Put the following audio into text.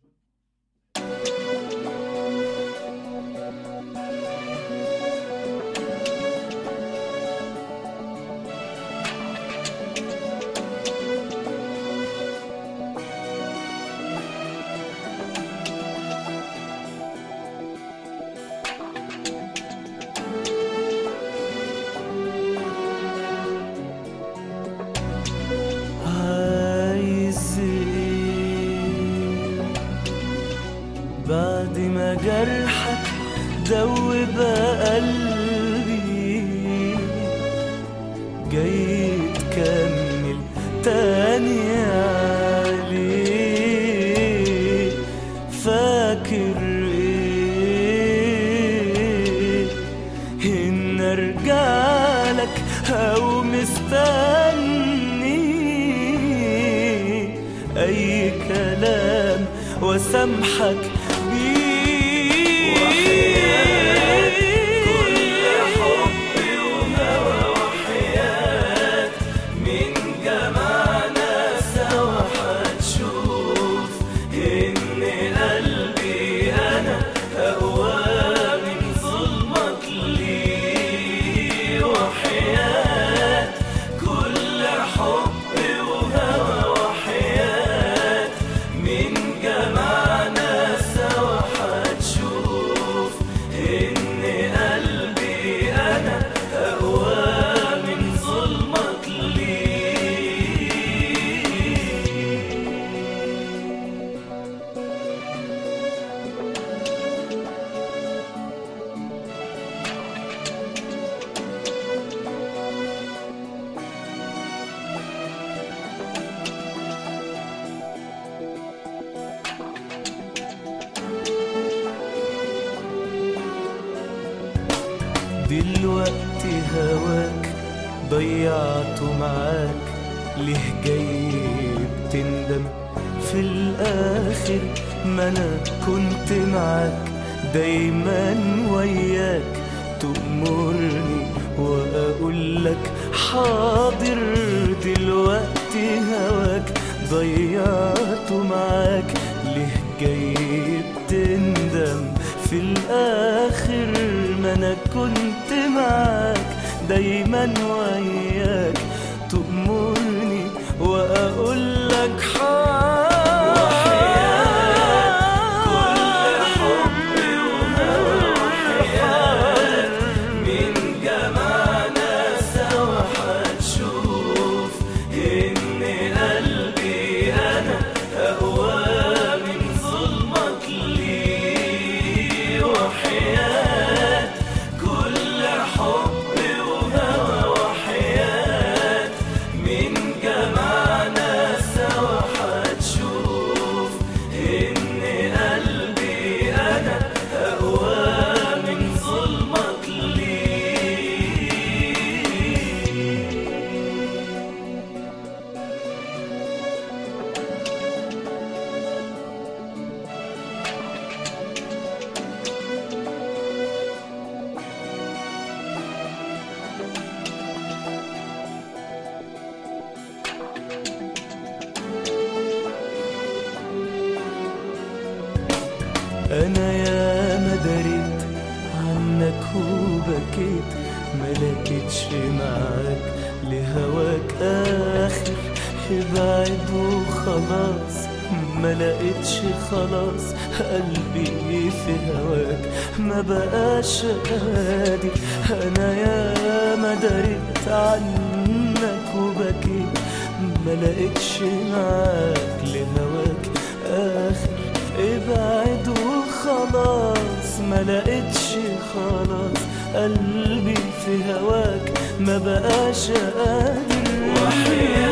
عايز ايه بعد ما جرحك دوب قلبي جاي تكمل تاني عليه فاكر ايه ان ارجعلك او مستني اي كلام وسامحك بيه وحياة كل حب وهوى وحياة من جمعنا سوا هتشوف إن قلبي أنا أقوى من ظلمك ليه وحياة كل حب وهوى وحياة من جمعنا سوا هتشوف إن قلبي أنا أقوى من ظلمك ليه دلوقتي هواك ضيعته معاك ليه جاي بتندم في الاخر ما انا كنت معاك دايما وياك تأمرني واقول لك حاضر دلوقتي هواك ضيعته معاك ليه جاي بتندم في الاخر ما انا كنت معاك دايما وياك تأمرني واقول لك كل حب وهوى وحياة من جمعنا سوا هتشوف إن قلبي أنا أقوى من ظلمك ليه وحياة كل حب وهوى وحياة من جمعنا سوا هتشوف إن قلبي أنا أقوى من ظلمك ليه انا يا ما دريت عنك وبكيت ما لقيتش معاك لهواك اخر ابعد وخلاص ما لقيتش خلاص قلبي في هواك ما بقاش قادر انا يا ما دريت عنك وبكيت ما لقيتش معاك لهواك اخر ابعد وخلاص ما لقيتش خلاص قلبي في هواك ما بقاش قادر وحياة